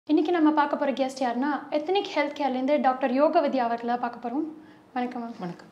இன்றைக்கி நம்ம பார்க்க போகிற கெஸ்ட் யாருன்னா எத்தனிக் ஹெல்த் கேர்லேருந்து டாக்டர் யோகவதி அவர்களை பார்க்க போகிறோம் வணக்கம் மேம் வணக்கம்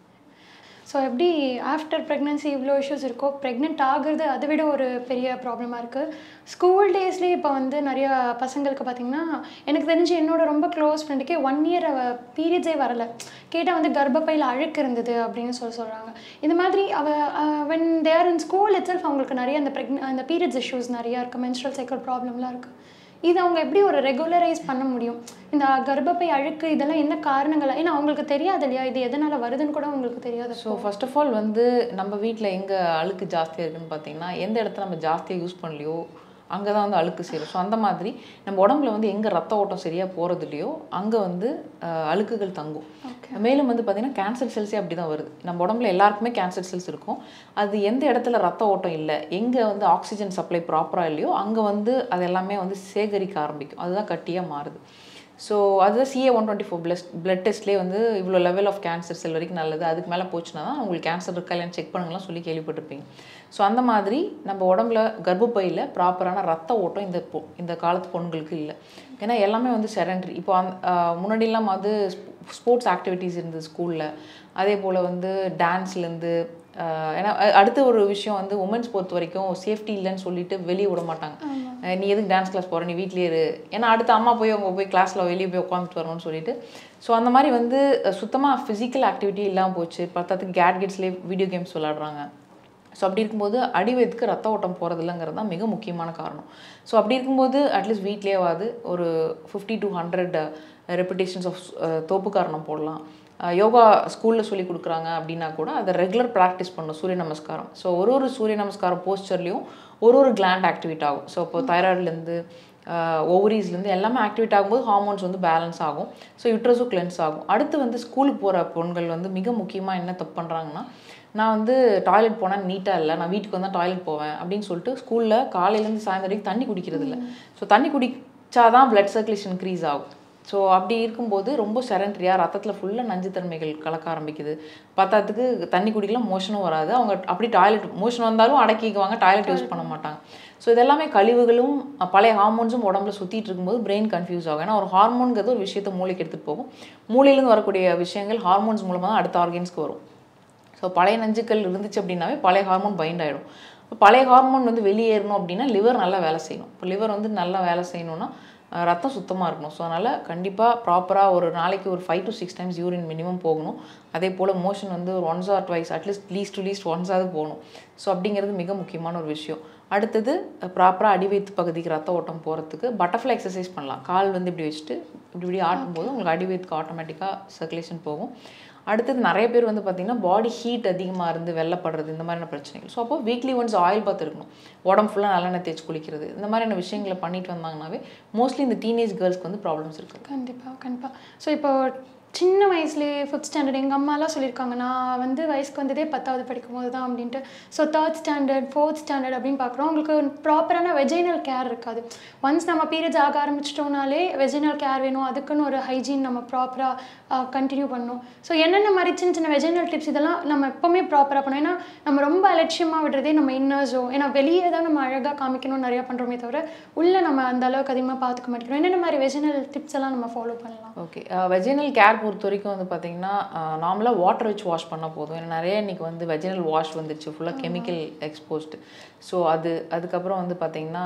ஸோ எப்படி ஆஃப்டர் ப்ரெக்னன்சி இவ்வளோ இஷ்யூஸ் இருக்கோ ப்ரெக்னென்ட் ஆகுறது அதை விட ஒரு பெரிய ப்ராப்ளமாக இருக்குது ஸ்கூல் டேஸ்லேயே இப்போ வந்து நிறைய பசங்களுக்கு பார்த்திங்கன்னா எனக்கு தெரிஞ்சு என்னோட ரொம்ப க்ளோஸ் ஃப்ரெண்டுக்கே ஒன் இயர் அவ பீரியட்ஸே வரலை கேட்டால் வந்து கர்ப்பப்பையில் அழுக்கு இருந்தது அப்படின்னு சொல்லி சொல்கிறாங்க இந்த மாதிரி அவ when they're in school itself அவங்களுக்கு நிறைய அந்த ப்ரெக்ன அந்த பீரியட்ஸ் இஷ்யூஸ் நிறையா இருக்குது மென்ஸ்ட்ரல் சைக்கிள் ப்ராப்ளம்லாம் இருக்குது இது அவங்க எப்படி ஒரு ரெகுலரைஸ் பண்ண முடியும் இந்த கர்ப்பப்பை அழுக்கு இதெல்லாம் என்ன காரணங்கள் ஏன்னா அவங்களுக்கு தெரியாது இல்லையா இது எதனால் வருதுன்னு கூட அவங்களுக்கு தெரியாது ஸோ ஃபர்ஸ்ட் ஆஃப் ஆல் வந்து நம்ம வீட்டில் எங்கே அழுக்கு ஜாஸ்தியாக இருக்குன்னு பார்த்தீங்கன்னா எந்த இடத்துல நம்ம ஜாஸ்தியாக யூஸ் பண்ணலையோ அங்கே தான் வந்து அழுக்கு சேரும் ஸோ அந்த மாதிரி நம்ம உடம்புல வந்து எங்கே ரத்த ஓட்டம் சரியாக போகிறது இல்லையோ அங்கே வந்து அஹ், அழுக்குகள் தங்கும் மேலும் வந்து பார்த்திங்கன்னா கேன்சர் செல்ஸே அப்படி தான் வருது நம்ம உடம்புல எல்லாருக்குமே கேன்சர் செல்ஸ் இருக்கும் அது எந்த இடத்துல ரத்த ஓட்டம் இல்லை எங்கே வந்து ஆக்சிஜன் சப்ளை ப்ராப்பராக இல்லையோ அங்கே வந்து அது எல்லாமே வந்து சேகரிக்க ஆரம்பிக்கும் அதுதான் கட்டியாக மாறுது ஸோ அதுதான் CA one twenty four plus blood டெஸ்ட்லேயே வந்து இவ்வளோ லெவல் ஆஃப் கேன்சர் செல் வரைக்கும் நல்லது அதுக்கு மேலே போச்சுன்னா தான் உங்களுக்கு கேன்சர் இருக்கா இல்லைன்னு செக் பண்ணுங்கலாம் சொல்லி கேள்விப்பட்டிருப்பீங்க ஸோ அந்த மாதிரி நம்ம உடம்புல கர்ப்பப்பையில் ப்ராப்பரான ரத்த ஓட்டம் இந்த பொ இந்த காலத்து பொண்ணுங்களுக்கு இல்லை ஏன்னா எல்லாமே வந்து செரண்டரி இப்போ அந் ஆஹ் முன்னாடிலாம் வந்து ஸ்போர்ட்ஸ் ஆக்டிவிட்டீஸ் இருந்தது ஸ்கூலில் அதே போல் வந்து டான்ஸ்லேருந்து ஏன்னா அ- அடுத்த ஒரு விஷயம் வந்து உமன்ஸ் பொறுத்த வரைக்கும் சேஃப்டி இல்லைன்னு சொல்லிட்டு வெளியே விட மாட்டாங்க அஹ் நீ எதுக்கு டான்ஸ் கிளாஸ் போகிற நீ வீட்லயே இரு ஏன்னா அடுத்து அம்மா போய் அவங்க போய் கிளாஸில் வெளியே போய் உட்காந்துட்டு வரணும்னு சொல்லிட்டு ஸோ அந்த மாதிரி வந்து சுத்தமாக ஃபிசிக்கல் ஆக்டிவிட்டி இல்லாமல் போச்சு பத்தாத்துக்கு கேட்கெட்ஸ்லேயே வீடியோ கேம்ஸ் விளாடுறாங்க ஸோ அப்படி இருக்கும்போது அடிவயத்துக்கு ரத்த ஓட்டம் போகிறது இல்லைங்கிறது தான் மிக முக்கியமான காரணம் ஸோ அப்படி இருக்கும்போது அட்லீஸ்ட் வீட்லேயாவது ஒரு fifty to hundred reputations of தோப்பு காரணம் போடலாம் அஹ் யோகா ஸ்கூலில் சொல்லி கொடுக்குறாங்க அப்படின்னா கூட அதை ரெகுலர் ப்ராக்டிஸ் பண்ணணும் சூரிய நமஸ்காரம் ஸோ ஒரு ஒரு சூரிய நமஸ்காரம் போஸ்டர்லேயும் ஒரு ஒரு கிளாண்ட் ஆக்டிவேட் ஆகும் ஸோ இப்போ தைராய்டுலேருந்து ஓவரீஸ்லேருந்து எல்லாமே ஆக்டிவேட் ஆகும்போது ஹார்மோன்ஸ் வந்து பேலன்ஸ் ஆகும் ஸோ யூட்ரஸும் கிளென்ஸ் ஆகும் அடுத்து வந்து ஸ்கூலுக்கு போகிற பெண்கள் வந்து மிக முக்கியமாக என்ன தப்பு பண்ணுறாங்கன்னா நான் வந்து டாய்லெட் போனால் நீட்டாக இல்லை நான் வீட்டுக்கு வந்தால் டாய்லெட் போவேன் அப்படின்னு சொல்லிட்டு ஸ்கூலில் காலையிலேருந்து சாயந்தரம் வரைக்கும் தண்ணி குடிக்கிறது இல்லை ஸோ தண்ணி குடிச்சாதான் பிளட் சர்க்குலேஷன் இன்க்ரீஸ் ஆகும் ஸோ அப்படி இருக்கும்போது ரொம்ப செரண்டரியாக ரத்தத்தில் ஃபுல்லாக நஞ்சுத்தன்மைகள் கலக்க ஆரம்பிக்குது பத்தாத்துக்கு தண்ணி குடிக்கலாம் மோஷனும் வராது அவங்க அப்படி டாய்லெட் மோஷன் வந்தாலும் அடக்கிக்குவாங்க டாய்லெட் யூஸ் பண்ண மாட்டாங்க ஸோ இதெல்லாமே கழிவுகளும் அஹ், பழைய ஹார்மோன்ஸும் உடம்புல சுற்றிட்டு இருக்கும்போது பிரெயின் கன்ஃபியூஸ் ஆகும் ஏன்னா ஒரு ஹார்மோன்கிறது ஒரு விஷயத்தை மூளைக்கு எடுத்துகிட்டு போகும் மூளையிலேருந்து வரக்கூடிய விஷயங்கள் ஹார்மோன்ஸ் மூலமாக தான் அடுத்த ஆர்கன்ஸ்க்கு வரும் ஸோ பழைய நஞ்சுக்கள் இருந்துச்சு அப்படின்னாவே பழைய ஹார்மோன் பைண்ட் ஆகிடும் இப்போ பழைய ஹார்மோன் வந்து வெளியேறணும் அப்படின்னா லிவர் நல்லா வேலை செய்யணும் இப்போ லிவர் வந்து நல்லா வேலை செய்யணும்னா அஹ், ரத்தம் சுத்தமாக இருக்கணும் ஸோ அதனால் கண்டிப்பாக ப்ராப்பராக ஒரு நாளைக்கு ஒரு five to six times urine minimum போகணும் அதே போல் மோஷன் வந்து ஒரு once or twice at least least to least ஒன்ஸாவது போகணும் ஸோ அப்படிங்கிறது மிக முக்கியமான ஒரு விஷயம் அடுத்தது ப்ராப்பராக அடிவயிற்று பகுதிக்கு ரத்த ஓட்டம் போகிறதுக்கு பட்டர்ஃப்ளை எக்ஸசைஸ் பண்ணலாம் கால் வந்து இப்படி வச்சுட்டு இப்படி இப்படி ஆட்டும்போது உங்களுக்கு அடிவயிற்றுக்கு ஆட்டோமேட்டிக்காக சர்க்குலேஷன் போகும் அடுத்தது நிறைய பேர் வந்து பார்த்திங்கன்னா பாடி ஹீட் அதிகமாக இருந்து வெள்ளப்படுறது இந்த மாதிரியான பிரச்சனைகள் ஸோ அப்போ வீக்லி ஒன்ஸ் ஆயில் பாத் இருக்கணும் உடம்பு ஃபுல்லாக நல்லெண்ணெய் தேய்ச்சி குளிக்கிறது இந்த மாதிரியான விஷயங்களை பண்ணிட்டு வந்தாங்கனாவே மோஸ்ட்லி இந்த டீனேஜ் கேர்ள்ஸ்க்கு வந்து ப்ராப்ளம்ஸ் இருக்குது கண்டிப்பாக கண்டிப்பாக ஸோ இப்போ சின்ன வயசுலேயே ஃபிஃப்த் ஸ்டாண்டர்ட் எங்கள் அம்மாலாம் சொல்லியிருக்காங்க நான் வந்து வயசுக்கு வந்ததே பத்தாவது படிக்கும் போது தான் அப்படின்ட்டு so third standard fourth standard அப்படின்னு பார்க்குறோம் உங்களுக்கு ப்ராப்பரான வெஜைனல் கேர் இருக்காது ஒன்ஸ் நம்ம பீரியட்ஸ் ஆக ஆரம்பிச்சிட்டோம்னாலே வெஜைனல் கேர் வேணும் அதுக்குன்னு ஒரு ஹைஜீன் நம்ம ப்ராப்பராக கண்டினியூ பண்ணணும் ஸோ என்னென்ன மாதிரி சின்ன சின்ன வெஜைனல் டிப்ஸ் இதெல்லாம் நம்ம எப்போவுமே ப்ராப்பராக பண்ணணும் ஏன்னா நம்ம ரொம்ப அலட்சியமாக விடுறதே நம்ம இன்னர்ஸோ ஏன்னா வெளியே தான் நம்ம அழகாக காமிக்கணும்னு நிறையா பண்ணுறோமே தவிர உள்ளே நம்ம அந்த அளவுக்கு அதிகமாக பார்த்துக்க மாட்டேங்கிறோம் என்னென்ன மாதிரி வெஜினல் டிப்ஸ் எல்லாம் நம்ம ஃபாலோ பண்ணலாம் ஓகே வெஜினல் கேர் பொறுத்த வரைக்கும் வந்து பார்த்தீங்கன்னா நார்மலாக வாட்டர் வச்சு வாஷ் பண்ணால் போதும் ஏன்னா நிறைய இன்னைக்கு வந்து வெஜினல் வாஷ் வந்துருச்சு ஃபுல்லாக கெமிக்கல் எக்ஸ்போஸ்டு ஸோ அது அதுக்கப்புறம் வந்து பார்த்தீங்கன்னா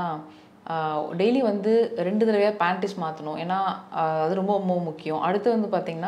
டெய்லி வந்து ரெண்டு தடவையாக பேண்டிஸ் மாற்றணும் ஏன்னா ஆஹ் அது ரொம்ப ரொம்ப முக்கியம் அடுத்து வந்து பார்த்தீங்கன்னா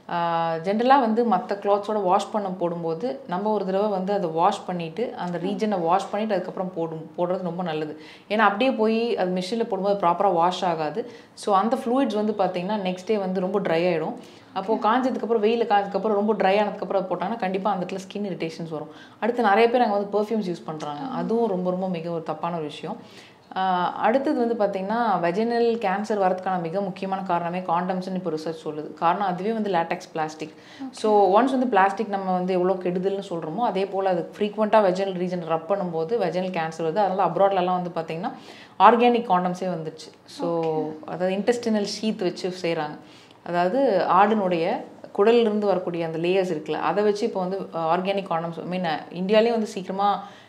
ஜென்ரலாக வந்து மற்ற கிளாத்ஸோட வாஷ் பண்ண போடும்போது நம்ம ஒரு தடவை வந்து அதை வாஷ் பண்ணிவிட்டு அந்த ரீஜனை வாஷ் பண்ணிவிட்டு அதுக்கப்புறம் போடும் போடுறது ரொம்ப நல்லது ஏன்னா அப்படியே போய் அது மிஷினில் போடும்போது ப்ராப்பராக வாஷ் ஆகாது ஸோ அந்த ஃப்ளூயிட்ஸ் வந்து பார்த்திங்கன்னா நெக்ஸ்ட் டே வந்து ரொம்ப ட்ரை ஆகிடும் அப்போது காஞ்சதுக்கப்புறம் வெயில் காஞ்சதுக்கப்புறம் ரொம்ப ட்ரை ஆனதுக்கப்புறம் அது போட்டாங்கன்னா கண்டிப்பாக அந்த இடத்துல ஸ்கின் இரிட்டேஷன்ஸ் வரும் அடுத்து நிறைய பேர் அங்கே வந்து பெர்ஃப்யூம்ஸ் யூஸ் பண்ணுறாங்க அதுவும் ரொம்ப ரொம்ப மிக ஒரு தப்பான ஒரு விஷயம் ஆஹ் அடுத்தது வந்து பார்த்திங்கன்னா வெஜினல் கேன்சர் வரதுக்கான மிக முக்கியமான காரணமே காண்டம்ஸ்னு இப்போ ரிசர்ச் சொல்லுது காரணம் அதுவே வந்து லேட்டக்ஸ் பிளாஸ்டிக் ஸோ ஒன்ஸ் வந்து பிளாஸ்டிக் நம்ம வந்து எவ்வளோ கெடுதல்னு சொல்கிறோமோ அதே போல் அது ஃப்ரீக்வெண்ட்டாக வெஜினல் ரீஜன் ரப் பண்ணும்போது வெஜினல் கேன்சர் வருது அதனால் அப்ராட்லலாம் வந்து பார்த்திங்கன்னா ஆர்கானிக் காண்டம்ஸே வந்துச்சு ஸோ அதாவது இன்டெஸ்டினல் ஷீத் வச்சு செய்கிறாங்க அதாவது ஆடினுடைய குடலிலிருந்து வரக்கூடிய அந்த லேயர்ஸ் இருக்குல்ல அதை வச்சு இப்போ வந்து ஆர்கானிக் காண்டம்ஸ் ஐ மீன் இந்தியாலேயும் வந்து சீக்கிரமாக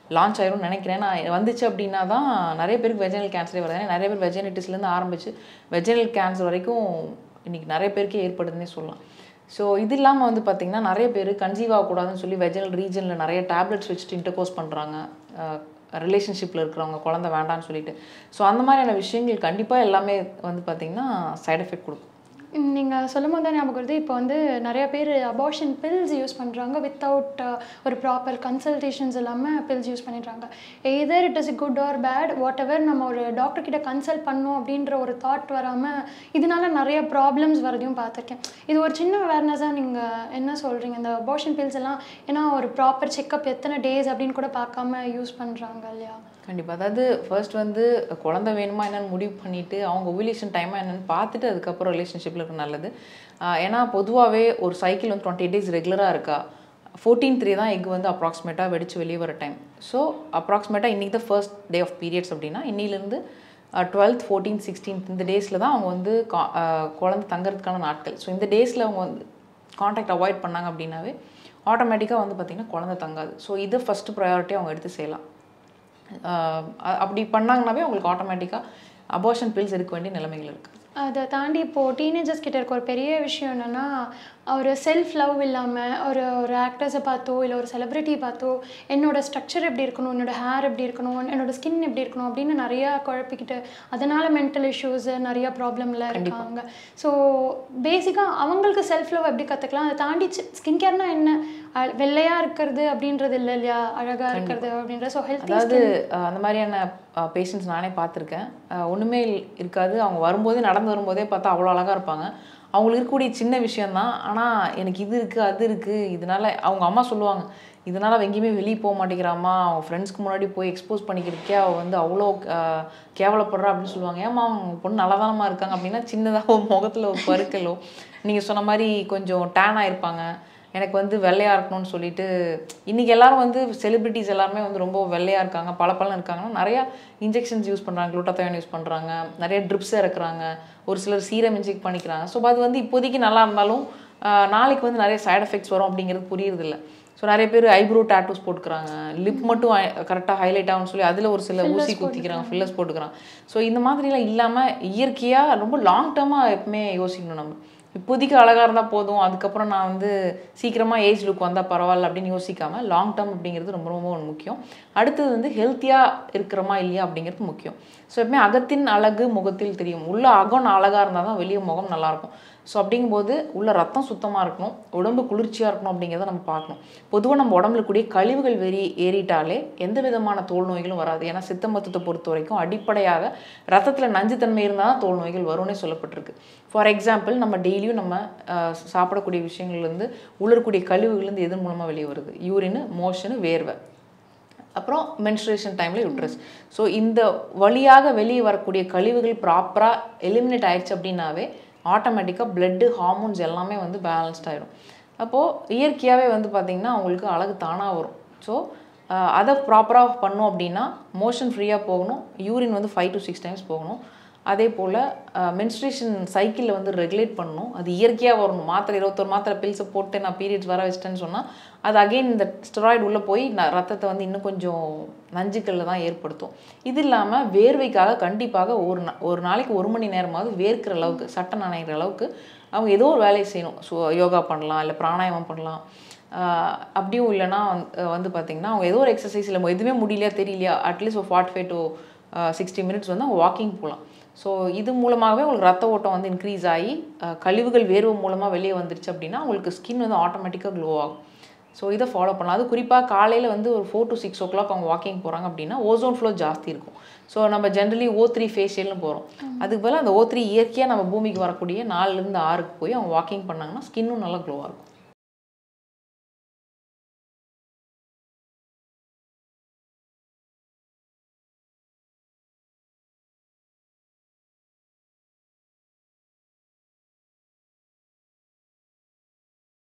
லான்ச் ஆயிரும்னு நினைக்கிறேன் நான் வந்துச்சு அப்படின்னா தான் நிறைய பேருக்கு வெஜினல் கேன்சரே வருது ஏன்னா நிறைய பேர் வெஜினிட்டிஸ்லேருந்து ஆரம்பிச்சு வெஜினல் கேன்சர் வரைக்கும் இன்னைக்கு நிறைய பேருக்கே ஏற்படுதுன்னே சொல்லலாம் ஸோ இது இல்லாமல் வந்து பார்த்திங்கன்னா நிறைய பேர் கன்சீவ் ஆகக்கூடாதுன்னு சொல்லி வெஜினல் ரீஜனில் நிறைய டேப்லெட்ஸ் வச்சுட்டு இன்டர்கோர்ஸ் பண்ணுறாங்க ரிலேஷன்ஷிப்பில் இருக்கிறவங்க குழந்தை வேண்டாம்னு சொல்லிட்டு ஸோ அந்த மாதிரியான விஷயங்கள் கண்டிப்பாக எல்லாமே வந்து பார்த்திங்கன்னா சைடு எஃபெக்ட் கொடுக்கும் நீங்கள் சொல்லும் போது தான் ஞாபகம் வருது இப்போ வந்து நிறைய பேர் அபார்ஷன் பில்ஸ் யூஸ் பண்ணுறாங்க வித்தவுட் ஒரு ப்ராப்பர் கன்சல்டேஷன்ஸ் இல்லாமல் பில்ஸ் யூஸ் பண்ணிடுறாங்க either it is good or bad whatever நம்ம ஒரு டாக்டர் கிட்ட கன்சல்ட் பண்ணோம் அப்படின்ற ஒரு தாட் வராமல் இதனால நிறைய ப்ராப்ளம்ஸ் வரதையும் பார்த்துருக்கேன் இது ஒரு சின்ன அவேர்னஸாக நீங்கள் என்ன சொல்கிறீங்க இந்த அபார்ஷன் பில்ஸ் எல்லாம் ஏன்னா ஒரு ப்ராப்பர் செக்கப் எத்தனை டேஸ் அப்படின்னு கூட பார்க்காம யூஸ் பண்ணுறாங்க இல்லையா கண்டிப்பாக அதாவது ஃபர்ஸ்ட் வந்து குழந்தை வேணுமா என்னன்னு முடிவு பண்ணிட்டு அவங்க ஓவிலேஷன் டைமாக என்னன்னு பார்த்துட்டு அதுக்கப்புறம் ரிலேஷன்ஷிப்பில் இருக்க நல்லது ஆஹ் ஏன்னா பொதுவாகவே ஒரு சைக்கிள் வந்து டுவெண்ட்டி டேஸ் ரெகுலராக இருக்கா ஃபோர்டீன் த்ரீ தான் எக் வந்து அப்ராக்சிமேட்டாக வெடிச்சு வெளியே வர டைம் ஸோ அப்ராக்சிமேட்டாக இன்றைக்கி தான் ஃபர்ஸ்ட் டே ஆஃப் பீரியட்ஸ் அப்படின்னா இன்னிலேருந்து டுவெல்த் ஃபோர்டீன் சிக்ஸ்டீன்த் இந்த டேஸில் தான் அவங்க வந்து கா- ஆஹ் குழந்தை தங்கறதுக்கான நாட்கள் ஸோ இந்த டேஸில் அவங்க வந்து காண்டாக்ட் அவாய்ட் பண்ணாங்க அப்படின்னாவே ஆட்டோமேட்டிக்காக வந்து பார்த்திங்கன்னா குழந்தை தங்காது ஸோ இதை ஃபஸ்ட்டு ப்ரையாரிட்டி அவங்க எடுத்து செய்யலாம் ஆஹ் அ- அப்படி பண்ணாங்கனாவே உங்களுக்கு ஆட்டோமேட்டிக்காக அபார்ஷன் பில்ஸ் எடுக்க வேண்டிய நிலைமைகள் இருக்குது அதை தாண்டி இப்போது டீனேஜர்ஸ் கிட்ட இருக்க ஒரு பெரிய விஷயம் என்னென்னா ஒரு செல்ஃப் லவ் இல்லாமல் ஒரு ஒரு ஆக்டர்ஸை பார்த்தோ இல்லை ஒரு செலிப்ரிட்டி பார்த்தோ என்னோட ஸ்ட்ரக்சர் எப்படி இருக்கணும் என்னோட ஹேர் எப்படி இருக்கணும் என்னோட ஸ்கின் எப்படி இருக்கணும் அப்படின்னு நிறையா குழப்பிக்கிட்டு அதனால் மென்டல் இஷ்யூஸ் நிறைய ப்ராப்ளம்ல இருக்காங்க ஸோ பேசிக்காக அவங்களுக்கு செல்ஃப் லவ் எப்படி கற்றுக்கலாம் அதை தாண்டி ஸ்கின் கேர்னா என்ன அ- வெள்ளையா இருக்கிறது அப்படின்றது இல்லை இல்லையா அழகாக இருக்கிறது அப்படின்ற ஸோ ஹெல்த்தி அதாவது அஹ், அந்த மாதிரியான பேஷண்ட்ஸ் நானே பார்த்துருக்கேன் அஹ், ஒண்ணுமே இல்- இருக்காது அவங்க வரும்போதே நடந்து வரும்போதே பார்த்தா அவ்வளோ அழகாக இருப்பாங்க அவங்களுக்கு இருக்கக்கூடிய சின்ன விஷயந்தான் ஆனால் எனக்கு இது இருக்குது அது இருக்குது இதனால அவங்க அம்மா சொல்லுவாங்க இதனால் அவள் எங்கேயுமே வெளியே போக மாட்டேங்கிறாம்மா அவன் ஃப்ரெண்ட்ஸ்க்கு முன்னாடி போய் எக்ஸ்போஸ் பண்ணிக்கிறதுக்கே அவள் வந்து அவ்வளோ அஹ், கேவலப்படுறா அப்படின்னு சொல்லுவாங்க ஏம்மா அவங்க பொண்ணு நல்லாதானமா இருக்காங்க அப்படின்னா சின்னதாக ஒரு முகத்தில் ஒரு பருக்கலோ நீங்கள் சொன்ன மாதிரி கொஞ்சம் டேன் ஆயிருப்பாங்க எனக்கு வந்து வெள்ளையாக இருக்கணும்னு சொல்லிட்டு இன்றைக்கி எல்லாரும் வந்து செலிபிரிட்டிஸ் எல்லாருமே வந்து ரொம்ப வெள்ளையாக இருக்காங்க பல இருக்காங்கன்னா நிறையா இன்ஜெக்ஷன்ஸ் யூஸ் பண்ணுறாங்க குளுட்டத்தைன் யூஸ் பண்ணுறாங்க நிறைய ட்ரிப்ஸ் இறக்குறாங்க ஒரு சிலர் சீரம் இன்ஜெக்ட் பண்ணிக்கிறாங்க ஸோ அது வந்து இப்போதைக்கு நல்லா இருந்தாலும் ஆஹ், நாளைக்கு வந்து நிறைய சைடு எஃபெக்ட்ஸ் வரும் அப்படிங்கிறது புரியுறதில்ல ஸோ நிறைய பேர் ஐப்ரோ டேட்டூஸ் போட்டுக்கிறாங்க லிப் மட்டும் கரெக்டாக ஹைலைட் ஆகும்னு சொல்லி அதில் ஒரு சில ஊசி குத்திக்கிறாங்க ஃபில்லர்ஸ் போட்டுக்கிறாங்க ஸோ இந்த மாதிரிலாம் இல்லாமல் இயற்கையாக ரொம்ப லாங் டேர்மாக எப்பவுமே யோசிக்கணும் நம்ம இப்போதைக்கு அழகாக இருந்தால் போதும் அதுக்கப்புறம் நான் வந்து சீக்கிரமாக ஏஜ் லுக் வந்தால் பரவாயில்ல அப்படின்னு யோசிக்காமல் லாங் டேர்ம் அப்படிங்கிறது ரொம்ப ரொம்ப ஒரு முக்கியம் அடுத்தது வந்து ஹெல்த்தியாக இருக்கிறோமா இல்லையா அப்படிங்கிறது முக்கியம் ஸோ எப்பவுமே அகத்தின் அழகு முகத்தில் தெரியும் உள்ள அகம் அழகாக இருந்தால் தான் வெளியே முகம் நல்லாயிருக்கும் ஸோ அப்படிங்கும்போது உள்ள ரத்தம் சுத்தமாக இருக்கணும் உடம்பு குளிர்ச்சியாக இருக்கணும் அப்படிங்கிறத நம்ம பார்க்கணும் பொதுவாக நம்ம உடம்புல கூடிய கழிவுகள் வெறி ஏறிட்டாலே எந்த விதமான தோல் நோய்களும் வராது ஏன்னா சித்த மருத்துவத்தை பொறுத்த வரைக்கும் அடிப்படையாக ரத்தத்தில் நஞ்சுத்தன்மை இருந்தால் தான் தோல் நோய்கள் வரும்னே சொல்லப்பட்டிருக்கு ஃபார் எக்ஸாம்பிள் நம்ம டெய்லியும் நம்ம அஹ், சாப்பிடக்கூடிய விஷயங்கள்லேருந்து உள்ள கழிவுகள்லேருந்து எதன் மூலமாக வெளியே வருது யூரின் மோஷனு வேர்வை அப்புறம் மென்ஸ்ட்ரேஷன் டைமில் யூட்ரஸ் ஸோ இந்த வழியாக வெளியே வரக்கூடிய கழிவுகள் ப்ராப்பராக எலிமினேட் ஆயிடுச்சு அப்படின்னாவே ஆட்டோமேட்டிக்காக பிளட்டு ஹார்மோன்ஸ் எல்லாமே வந்து பேலன்ஸ்ட் ஆயிடும் அப்போது இயற்கையாகவே வந்து பார்த்திங்கன்னா அவங்களுக்கு அழகு தானாக வரும் ஸோ அதை ப்ராப்பராக பண்ணோம் அப்படின்னா மோஷன் ஃப்ரீயாக போகணும் யூரின் வந்து ஃபைவ் டு சிக்ஸ் டைம்ஸ் போகணும் அதே போல் மென்ஸ்ட்ரேஷன் சைக்கிளில் வந்து ரெகுலேட் பண்ணணும் அது இயற்கையாக வரணும் மாத்திரை இருபத்தொரு மாத்திரை பில்ஸை போட்டு நான் பீரியட்ஸ் வர வச்சிட்டேன்னு சொன்னால் அது அகைன் இந்த ஸ்டெராய்டு உள்ளே போய் ந- ரத்தத்தை வந்து இன்னும் கொஞ்சம் நஞ்சுக்களில் தான் ஏற்படுத்தும் இது இல்லாமல் வேர்வைக்காக கண்டிப்பாக ஒரு நா- ஒரு நாளைக்கு ஒரு மணி நேரமாவது வேர்க்கிற அளவுக்கு சட்டை நனைகிற அளவுக்கு அவங்க ஏதோ ஒரு வேலையை செய்யணும் ஸோ யோகா பண்ணலாம் இல்லை பிராணாயாமம் பண்ணலாம் ஆஹ் அப்படியும் இல்லைன்னா வந்து- வந்து பார்த்திங்கன்னா அவங்க ஏதோ ஒரு எக்ஸசைஸ் இல்லை எதுவுமே முடியலையா தெரியலையா அட்லீஸ்ட் ஒரு forty five to sixty minutes வந்து அவங்க வாக்கிங் போகலாம் ஸோ இது மூலமாகவே உங்களுக்கு ரத்த ஓட்டம் வந்து இன்க்ரீஸ் ஆகி ஆஹ் கழிவுகள் வேர்வை மூலமாக வெளியே வந்துருச்சு அப்படின்னா உங்களுக்கு ஸ்கின் வந்து ஆட்டோமேட்டிக்காக க்ளோ ஆகும் ஸோ இதை ஃபாலோ பண்ணலாம் அது குறிப்பாக காலையில் வந்து ஒரு four to six o'clock அவங்க வாக்கிங் போகிறாங்க அப்படின்னா ஓசோன் ஃப்ளோ ஜாஸ்தி இருக்கும் ஸோ நம்ம ஜென்ரலி ஓ த்ரீ ஃபேஷியல்னு போகிறோம் அதுக்கு பதிலா அந்த ஓ த்ரீ இயற்கையாக நம்ம பூமிக்கு வரக்கூடிய நாலுலேருந்து ஆறுக்கு போய் அவங்க வாக்கிங் பண்ணாங்கன்னா ஸ்கின்னும் நல்லா க்ளோவாக இருக்கும்